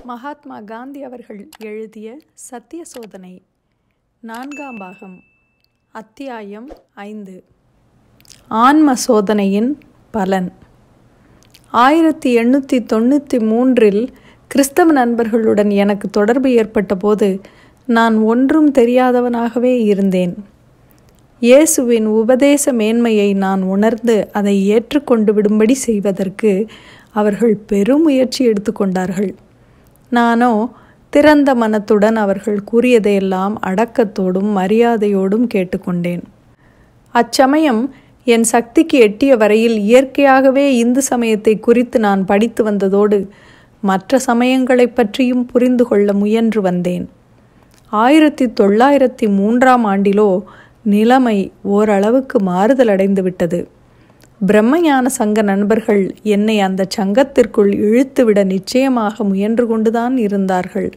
மகாத்மா காந்தி அவர்கள் எழுதிய சத்திய சோதனை நான்காம் பாகம் அத்தியாயம் ஐந்து ஆன்ம சோதனையின் பலன் ஆயிரத்தி எண்ணூற்றி தொண்ணூற்றி மூன்றில் கிறிஸ்தவ நண்பர்களுடன் எனக்கு தொடர்பு ஏற்பட்ட போது நான் ஒன்றும் தெரியாதவனாகவே இருந்தேன் இயேசுவின் உபதேச மேன்மையை நான் உணர்ந்து அதை ஏற்றுக்கொண்டு விடும்படி செய்வதற்கு அவர்கள் பெரும் முயற்சி எடுத்துக்கொண்டார்கள் நானோ திறந்த மனத்துடன் அவர்கள் கூறியதையெல்லாம் அடக்கத்தோடும் மரியாதையோடும் கேட்டுக்கொண்டேன் அச்சமயம் என் சக்திக்கு எட்டிய வரையில் இயற்கையாகவே இந்து சமயத்தை குறித்து நான் படித்து வந்ததோடு மற்ற சமயங்களைப் பற்றியும் புரிந்து கொள்ள முயன்று வந்தேன் ஆயிரத்தி தொள்ளாயிரத்தி மூன்றாம் ஆண்டிலோ நிலைமை ஓரளவுக்கு மாறுதல் அடைந்து விட்டது பிரம்மஞான சங்க நண்பர்கள் என்னை அந்த சங்கத்திற்குள் இழுத்துவிட நிச்சயமாக முயன்று கொண்டுதான் இருந்தார்கள்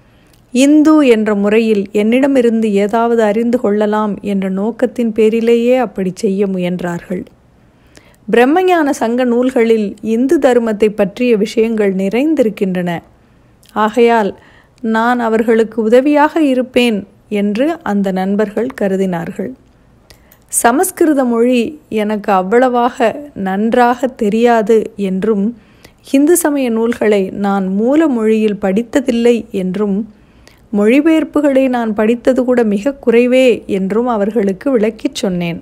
இந்து என்ற முறையில் என்னிடமிருந்து ஏதாவது அறிந்து கொள்ளலாம் என்ற நோக்கத்தின் பேரிலேயே அப்படி செய்ய முயன்றார்கள் பிரம்மஞான சங்க நூல்களில் இந்து தர்மத்தை பற்றிய விஷயங்கள் நிறைந்திருக்கின்றன ஆகையால் நான் அவர்களுக்கு உதவியாக இருப்பேன் என்று அந்த நண்பர்கள் கருதினார்கள் சமஸ்கிருத மொழி எனக்கு அவ்வளவாக நன்றாக தெரியாது என்றும் இந்து சமய நூல்களை நான் மூல மொழியில் படித்ததில்லை என்றும் மொழிபெயர்ப்புகளை நான் படித்தது கூட மிக குறைவே என்றும் அவர்களுக்கு விளக்கிச் சொன்னேன்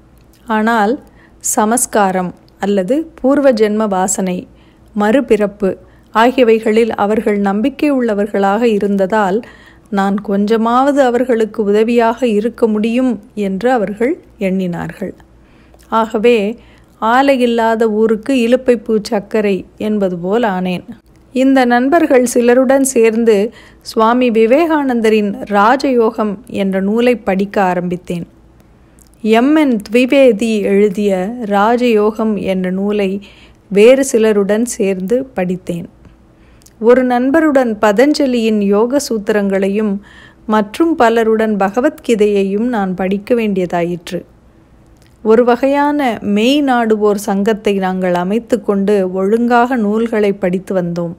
ஆனால் சமஸ்காரம் அல்லது பூர்வ ஜென்ம வாசனை மறுபிறப்பு ஆகியவைகளில் அவர்கள் நம்பிக்கை உள்ளவர்களாக இருந்ததால் நான் கொஞ்சமாவது அவர்களுக்கு உதவியாக இருக்க முடியும் என்று அவர்கள் எண்ணினார்கள் ஆகவே ஆலை இல்லாத ஊருக்கு இலுப்பைப்பூ சர்க்கரை என்பது போல் ஆனேன் இந்த நண்பர்கள் சிலருடன் சேர்ந்து சுவாமி விவேகானந்தரின் ராஜயோகம் என்ற நூலை படிக்க ஆரம்பித்தேன் எம் என்த்விவேதி எழுதிய ராஜயோகம் என்ற நூலை வேறு சிலருடன் சேர்ந்து படித்தேன் ஒரு நண்பருடன் பதஞ்சலியின் யோக சூத்திரங்களையும் மற்றும் பலருடன் பகவத்கீதையையும் நான் படிக்க வேண்டியதாயிற்று ஒரு வகையான மெய் நாடுவோர் சங்கத்தை நாங்கள் அமைத்து கொண்டு ஒழுங்காக நூல்களை படித்து வந்தோம்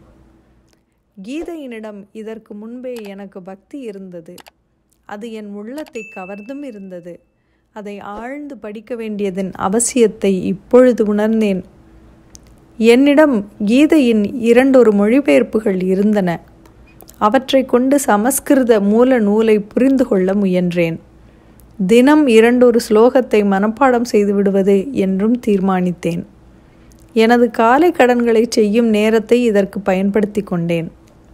கீதையினிடம் இதற்கு முன்பே எனக்கு பக்தி இருந்தது அது என் உள்ளத்தை கவர்ந்தும் இருந்தது அதை ஆழ்ந்து படிக்க வேண்டியதன் அவசியத்தை இப்பொழுது உணர்ந்தேன் என்னிடம் கீதையின் இரண்டொரு மொழிபெயர்ப்புகள் இருந்தன அவற்றை கொண்டு சமஸ்கிருத மூல நூலை புரிந்து கொள்ள முயன்றேன் தினம் இரண்டொரு ஸ்லோகத்தை மனப்பாடம் செய்து விடுவது என்றும் தீர்மானித்தேன் எனது காலை கடன்களை செய்யும் நேரத்தை இதற்கு பயன்படுத்தி கொண்டேன்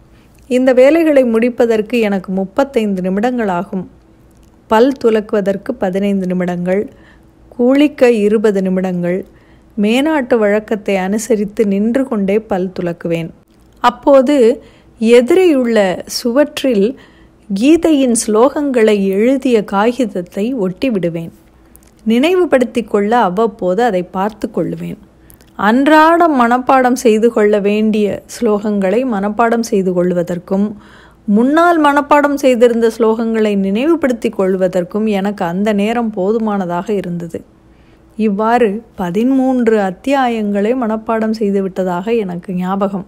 இந்த வேலைகளை முடிப்பதற்கு எனக்கு முப்பத்தைந்து நிமிடங்கள் ஆகும் பல் துலக்குவதற்கு பதினைந்து நிமிடங்கள் குளிக்க இருபது நிமிடங்கள் மேனாட்டு வழக்கத்தை அனுசரித்து நின்று கொண்டே பல் துலக்குவேன் அப்போது எதிரேயுள்ள சுவற்றில் கீதையின் ஸ்லோகங்களை எழுதிய காகிதத்தை ஒட்டி விடுவேன் நினைவுபடுத்தி கொள்ள அவ்வப்போது அதை பார்த்து கொள்ளுவேன் அன்றாடம் மனப்பாடம் செய்து கொள்ள வேண்டிய ஸ்லோகங்களை மனப்பாடம் செய்து கொள்வதற்கும் முன்னால் மனப்பாடம் செய்திருந்த ஸ்லோகங்களை நினைவுபடுத்தி கொள்வதற்கும் எனக்கு அந்த நேரம் போதுமானதாக இருந்தது இவ்வாறு பதிமூன்று அத்தியாயங்களை மனப்பாடம் செய்துவிட்டதாக எனக்கு ஞாபகம்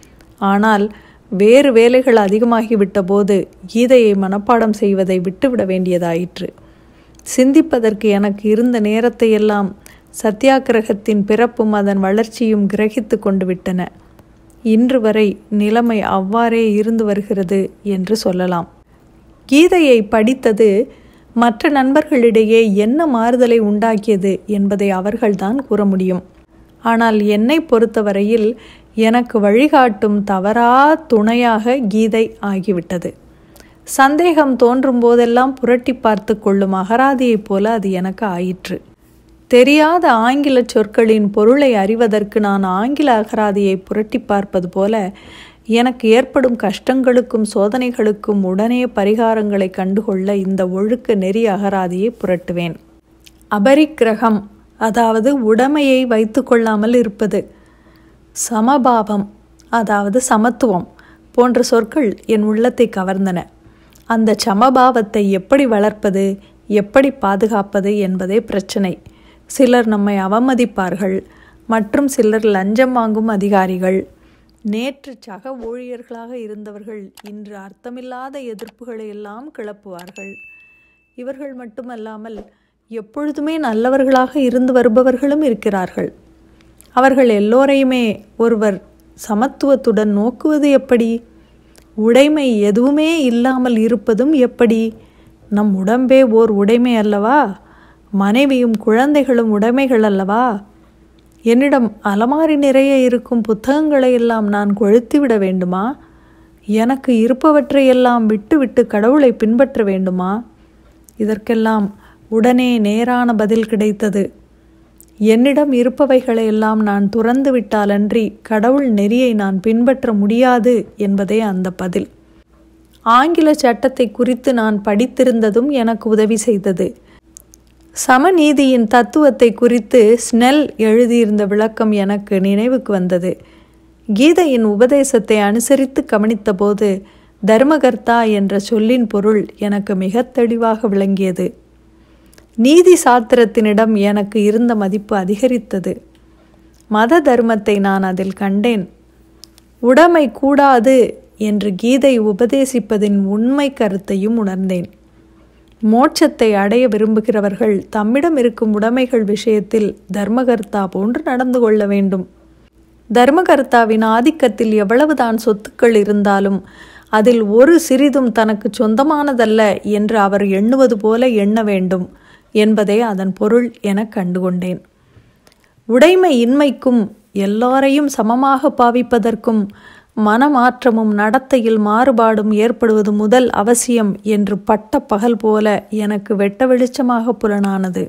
ஆனால் வேறு வேலைகள் அதிகமாகிவிட்ட போது கீதையை மனப்பாடம் செய்வதை விட்டுவிட வேண்டியதாயிற்று சிந்திப்பதற்கு எனக்கு இருந்த நேரத்தையெல்லாம் சத்தியாகிரகத்தின் பிறப்பும் அதன் வளர்ச்சியும் கிரகித்து கொண்டு விட்டன இன்று வரை நிலைமை அவ்வாறே இருந்து வருகிறது என்று சொல்லலாம் கீதையை படித்தது மற்ற நண்பர்களிடையே என்ன மாறுதலை உண்டாக்கியது என்பதை அவர்கள்தான் கூற முடியும் ஆனால் என்னை பொறுத்தவரையில் எனக்கு வழிகாட்டும் தவறா துணையாக கீதை ஆகிவிட்டது சந்தேகம் தோன்றும் போதெல்லாம் புரட்டி பார்த்து கொள்ளும் அகராதியைப் போல அது எனக்கு ஆயிற்று தெரியாத ஆங்கில சொற்களின் பொருளை அறிவதற்கு நான் ஆங்கில அகராதியை புரட்டி பார்ப்பது போல எனக்கு ஏற்படும் கஷ்டங்களுக்கும் சோதனைகளுக்கும் உடனே பரிகாரங்களை கண்டுகொள்ள இந்த ஒழுக்க நெறி அகராதியை புரட்டுவேன் அபரிக்கிரகம் அதாவது உடைமையை வைத்து கொள்ளாமல் இருப்பது சமபாவம் அதாவது சமத்துவம் போன்ற சொற்கள் என் உள்ளத்தை கவர்ந்தன அந்த சமபாவத்தை எப்படி வளர்ப்பது எப்படி பாதுகாப்பது என்பதே பிரச்சனை சிலர் நம்மை அவமதிப்பார்கள் மற்றும் சிலர் லஞ்சம் வாங்கும் அதிகாரிகள் நேற்று சக ஊழியர்களாக இருந்தவர்கள் இன்று அர்த்தமில்லாத எதிர்ப்புகளை எல்லாம் கிளப்புவார்கள் இவர்கள் மட்டுமல்லாமல் எப்பொழுதுமே நல்லவர்களாக இருந்து வருபவர்களும் இருக்கிறார்கள் அவர்கள் எல்லோரையுமே ஒருவர் சமத்துவத்துடன் நோக்குவது எப்படி உடைமை எதுவுமே இல்லாமல் இருப்பதும் எப்படி நம் உடம்பே ஓர் உடைமை அல்லவா மனைவியும் குழந்தைகளும் உடைமைகள் அல்லவா என்னிடம் அலமாரி நிறைய இருக்கும் புத்தகங்களை எல்லாம் நான் கொளுத்திவிட வேண்டுமா எனக்கு இருப்பவற்றையெல்லாம் விட்டுவிட்டு கடவுளை பின்பற்ற வேண்டுமா இதற்கெல்லாம் உடனே நேரான பதில் கிடைத்தது என்னிடம் இருப்பவைகளை எல்லாம் நான் துறந்து விட்டாலன்றி கடவுள் நெறியை நான் பின்பற்ற முடியாது என்பதே அந்த பதில் ஆங்கில சட்டத்தை குறித்து நான் படித்திருந்ததும் எனக்கு உதவி செய்தது சமநீதியின் தத்துவத்தை குறித்து ஸ்னெல் எழுதியிருந்த விளக்கம் எனக்கு நினைவுக்கு வந்தது கீதையின் உபதேசத்தை அனுசரித்து கவனித்தபோது தர்மகர்த்தா என்ற சொல்லின் பொருள் எனக்கு மிக தெளிவாக விளங்கியது நீதி சாத்திரத்தினிடம் எனக்கு இருந்த மதிப்பு அதிகரித்தது மத தர்மத்தை நான் அதில் கண்டேன் உடைமை கூடாது என்று கீதை உபதேசிப்பதின் உண்மை கருத்தையும் உணர்ந்தேன் மோட்சத்தை அடைய விரும்புகிறவர்கள் தம்மிடம் இருக்கும் உடைமைகள் விஷயத்தில் தர்மகர்த்தா போன்று நடந்து கொள்ள வேண்டும் தர்மகர்த்தாவின் ஆதிக்கத்தில் எவ்வளவுதான் சொத்துக்கள் இருந்தாலும் அதில் ஒரு சிறிதும் தனக்கு சொந்தமானதல்ல என்று அவர் எண்ணுவது போல எண்ண வேண்டும் என்பதே அதன் பொருள் என கண்டுகொண்டேன் உடைமை இன்மைக்கும் எல்லாரையும் சமமாக பாவிப்பதற்கும் மனமாற்றமும் நடத்தையில் மாறுபாடும் ஏற்படுவது முதல் அவசியம் என்று பட்ட பகல் போல எனக்கு வெட்ட வெளிச்சமாக புலனானது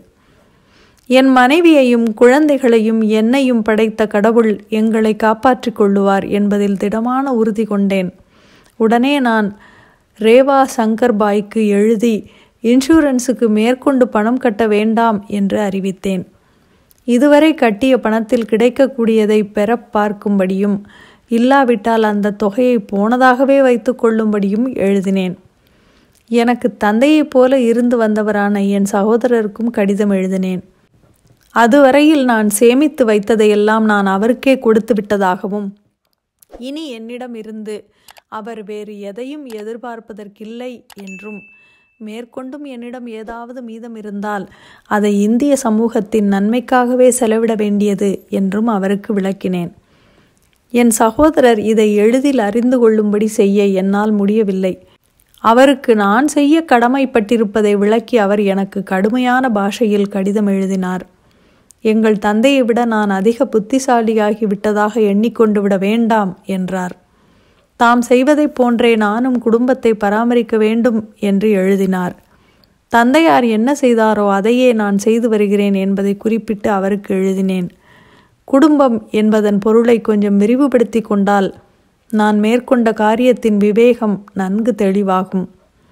என் மனைவியையும் குழந்தைகளையும் என்னையும் படைத்த கடவுள் எங்களை காப்பாற்றிக் கொள்ளுவார் என்பதில் திடமான உறுதி கொண்டேன் உடனே நான் ரேவா சங்கர் பாய்க்கு எழுதி இன்சூரன்ஸுக்கு மேற்கொண்டு பணம் கட்ட வேண்டாம் என்று அறிவித்தேன் இதுவரை கட்டிய பணத்தில் கிடைக்கக்கூடியதை பெற பார்க்கும்படியும் இல்லாவிட்டால் அந்த தொகையை போனதாகவே வைத்து கொள்ளும்படியும் எழுதினேன் எனக்கு தந்தையைப் போல இருந்து வந்தவரான என் சகோதரருக்கும் கடிதம் எழுதினேன் அதுவரையில் நான் சேமித்து வைத்ததையெல்லாம் நான் அவருக்கே கொடுத்து விட்டதாகவும் இனி என்னிடம் இருந்து அவர் வேறு எதையும் எதிர்பார்ப்பதற்கில்லை என்றும் மேற்கொண்டும் என்னிடம் ஏதாவது மீதம் இருந்தால் அதை இந்திய சமூகத்தின் நன்மைக்காகவே செலவிட வேண்டியது என்றும் அவருக்கு விளக்கினேன் என் சகோதரர் இதை எளிதில் அறிந்து கொள்ளும்படி செய்ய என்னால் முடியவில்லை அவருக்கு நான் செய்ய கடமைப்பட்டிருப்பதை விளக்கி அவர் எனக்கு கடுமையான பாஷையில் கடிதம் எழுதினார் எங்கள் தந்தையை விட நான் அதிக புத்திசாலியாகி விட்டதாக எண்ணிக்கொண்டு விட வேண்டாம் என்றார் தாம் செய்வதைப் போன்றே நானும் குடும்பத்தை பராமரிக்க வேண்டும் என்று எழுதினார் தந்தையார் என்ன செய்தாரோ அதையே நான் செய்து வருகிறேன் என்பதை குறிப்பிட்டு அவருக்கு எழுதினேன் குடும்பம் என்பதன் பொருளை கொஞ்சம் விரிவுபடுத்தி கொண்டால் நான் மேற்கொண்ட காரியத்தின் விவேகம் நன்கு தெளிவாகும்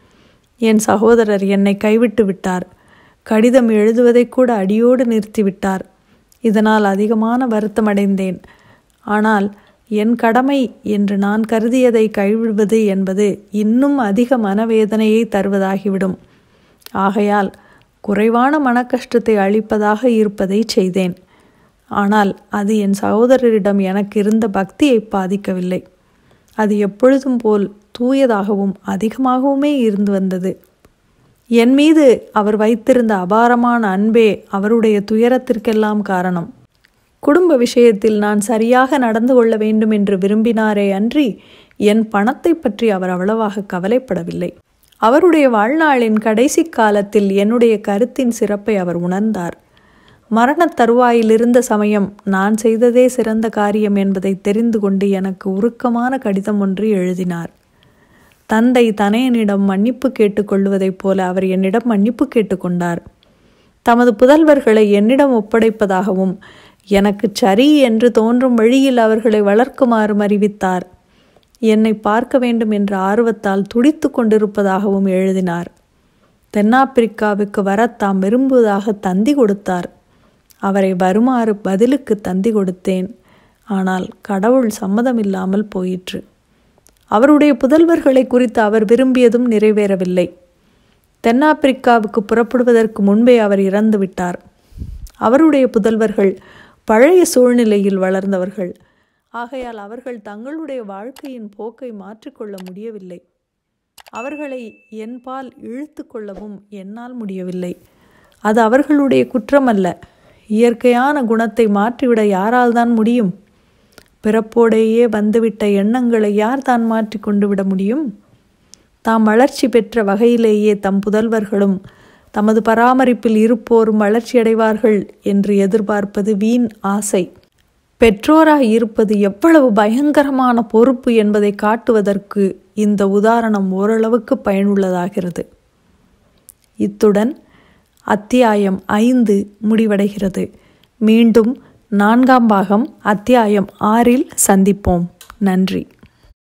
என் சகோதரர் என்னை கைவிட்டு விட்டார் கடிதம் எழுதுவதை கூட அடியோடு நிறுத்திவிட்டார் இதனால் அதிகமான வருத்தமடைந்தேன் ஆனால் என் கடமை என்று நான் கருதியதை கைவிடுவது என்பது இன்னும் அதிக மனவேதனையை தருவதாகிவிடும் ஆகையால் குறைவான மனக்கஷ்டத்தை அளிப்பதாக இருப்பதை செய்தேன் ஆனால் அது என் சகோதரரிடம் எனக்கு இருந்த பக்தியை பாதிக்கவில்லை அது எப்பொழுதும் போல் தூயதாகவும் அதிகமாகவுமே இருந்து வந்தது என் மீது அவர் வைத்திருந்த அபாரமான அன்பே அவருடைய துயரத்திற்கெல்லாம் காரணம் குடும்ப விஷயத்தில் நான் சரியாக நடந்து கொள்ள வேண்டும் என்று விரும்பினாரே அன்றி என் பணத்தை பற்றி அவர் அவ்வளவாக கவலைப்படவில்லை அவருடைய வாழ்நாளின் கடைசி காலத்தில் என்னுடைய கருத்தின் சிறப்பை அவர் உணர்ந்தார் மரணத் தருவாயில் இருந்த சமயம் நான் செய்ததே சிறந்த காரியம் என்பதை தெரிந்து கொண்டு எனக்கு உருக்கமான கடிதம் ஒன்று எழுதினார் தந்தை தனையனிடம் மன்னிப்பு கேட்டுக்கொள்வதைப் போல அவர் என்னிடம் மன்னிப்பு கேட்டுக்கொண்டார் தமது புதல்வர்களை என்னிடம் ஒப்படைப்பதாகவும் எனக்கு சரி என்று தோன்றும் வழியில் அவர்களை வளர்க்குமாறும் அறிவித்தார் என்னை பார்க்க வேண்டும் என்ற ஆர்வத்தால் துடித்து கொண்டிருப்பதாகவும் எழுதினார் தென்னாப்பிரிக்காவுக்கு வர தாம் விரும்புவதாக தந்தி கொடுத்தார் அவரை வருமாறு பதிலுக்கு தந்தி கொடுத்தேன் ஆனால் கடவுள் சம்மதமில்லாமல் போயிற்று அவருடைய புதல்வர்களை குறித்து அவர் விரும்பியதும் நிறைவேறவில்லை தென்னாப்பிரிக்காவுக்கு புறப்படுவதற்கு முன்பே அவர் இறந்து விட்டார் அவருடைய புதல்வர்கள் பழைய சூழ்நிலையில் வளர்ந்தவர்கள் ஆகையால் அவர்கள் தங்களுடைய வாழ்க்கையின் போக்கை மாற்றிக்கொள்ள முடியவில்லை அவர்களை என்பால் இழுத்து கொள்ளவும் என்னால் முடியவில்லை அது அவர்களுடைய குற்றமல்ல இயற்கையான குணத்தை மாற்றிவிட யாரால் தான் முடியும் பிறப்போடையே வந்துவிட்ட எண்ணங்களை யார் தான் மாற்றி கொண்டு விட முடியும் தாம் வளர்ச்சி பெற்ற வகையிலேயே தம் புதல்வர்களும் தமது பராமரிப்பில் இருப்போரும் வளர்ச்சியடைவார்கள் என்று எதிர்பார்ப்பது வீண் ஆசை பெற்றோராய் இருப்பது எவ்வளவு பயங்கரமான பொறுப்பு என்பதை காட்டுவதற்கு இந்த உதாரணம் ஓரளவுக்கு பயனுள்ளதாகிறது இத்துடன் அத்தியாயம் ஐந்து முடிவடைகிறது மீண்டும் நான்காம் பாகம் அத்தியாயம் ஆறில் சந்திப்போம் நன்றி